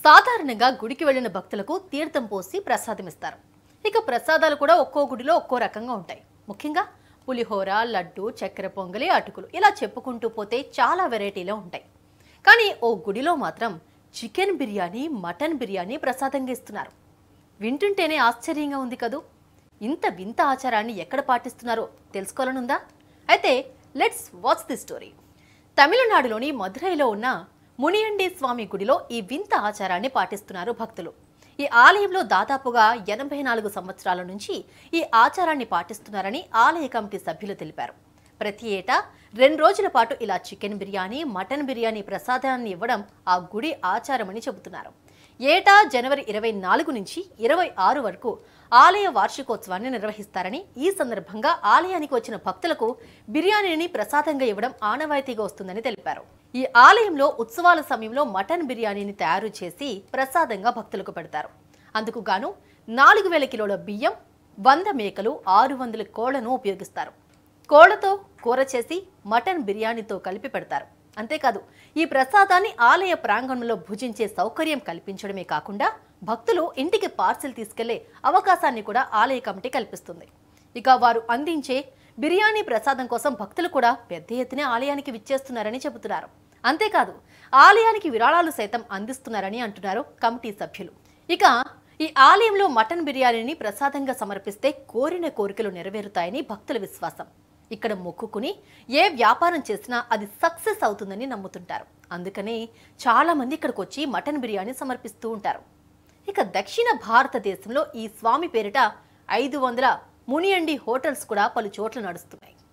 సాధారణంగా గుడికి వెళ్లిన భక్తులకు తీర్థం పోసి ప్రసాదమిస్తారు ఇక ప్రసాదాలు కూడా ఒక్కో గుడిలో ఒక్కో రకంగా ఉంటాయి ముఖ్యంగా పులిహోర లడ్డు చక్కెర పొంగలి అటుకులు ఇలా చెప్పుకుంటూ పోతే చాలా వెరైటీలో ఉంటాయి కానీ ఓ గుడిలో మాత్రం చికెన్ బిర్యానీ మటన్ బిర్యానీ ప్రసాదంగా ఇస్తున్నారు వింటుంటేనే ఆశ్చర్యంగా ఉంది కదూ ఇంత వింత ఆచారాన్ని ఎక్కడ పాటిస్తున్నారో తెలుసుకోవాలనుందా అయితే లెట్స్ వాచ్ ది స్టోరీ తమిళనాడులోని మధురైలో ఉన్న మునియండి స్వామి గుడిలో ఈ వింత ఆచారాన్ని పాటిస్తున్నారు భక్తులు ఈ ఆలయంలో దాదాపుగా ఎనభై నాలుగు సంవత్సరాల నుంచి ఈ ఆచారాన్ని పాటిస్తున్నారని ఆలయ కమిటీ సభ్యులు తెలిపారు ప్రతి ఏటా రెండు రోజుల పాటు ఇలా చికెన్ బిర్యానీ మటన్ బిర్యానీ ప్రసాదాన్ని ఇవ్వడం ఆ గుడి ఆచారమని చెబుతున్నారు ఏటా జనవరి ఇరవై నాలుగు నుంచి ఇరవై ఆరు వరకు ఆలయ వార్షికోత్సవాన్ని నిర్వహిస్తారని ఈ సందర్భంగా ఆలయానికి వచ్చిన భక్తులకు బిర్యానీని ప్రసాదంగా ఇవ్వడం ఆనవాయితీగా వస్తుందని తెలిపారు ఈ ఆలయంలో ఉత్సవాల సమయంలో మటన్ బిర్యానీని తయారు చేసి ప్రసాదంగా భక్తులకు పెడతారు అందుకు గాను నాలుగు వేల కిలోల బియ్యం వంద మేకలు ఆరు వందల కోళ్లను ఉపయోగిస్తారు కోళ్లతో కూర చేసి మటన్ బిర్యానీతో కలిపి పెడతారు అంతేకాదు ఈ ప్రసాదాన్ని ఆలయ ప్రాంగణంలో భుజించే సౌకర్యం కల్పించడమే కాకుండా భక్తులు ఇంటికి పార్సిల్ తీసుకెళ్లే అవకాశాన్ని కూడా ఆలయ కమిటీ కల్పిస్తుంది ఇక వారు అందించే బిర్యానీ ప్రసాదం కోసం భక్తులు కూడా పెద్ద ఎత్తున ఆలయానికి విచ్చేస్తున్నారని చెబుతున్నారు అంతేకాదు ఆలయానికి విరాళాలు సైతం అందిస్తున్నారని అంటున్నారు కమిటీ సభ్యులు ఇక ఈ ఆలయంలో మటన్ బిర్యానీని ప్రసాదంగా సమర్పిస్తే కోరిన కోరికలు నెరవేరుతాయని భక్తుల విశ్వాసం ఇక్కడ మొక్కుకుని ఏ వ్యాపారం చేసినా అది సక్సెస్ అవుతుందని నమ్ముతుంటారు అందుకనే చాలా మంది ఇక్కడికి వచ్చి మటన్ బిర్యానీ సమర్పిస్తూ ఉంటారు ఇక దక్షిణ భారతదేశంలో ఈ స్వామి పేరిట ఐదు వందల మునియండి హోటల్స్ కూడా పలు చోట్ల నడుస్తున్నాయి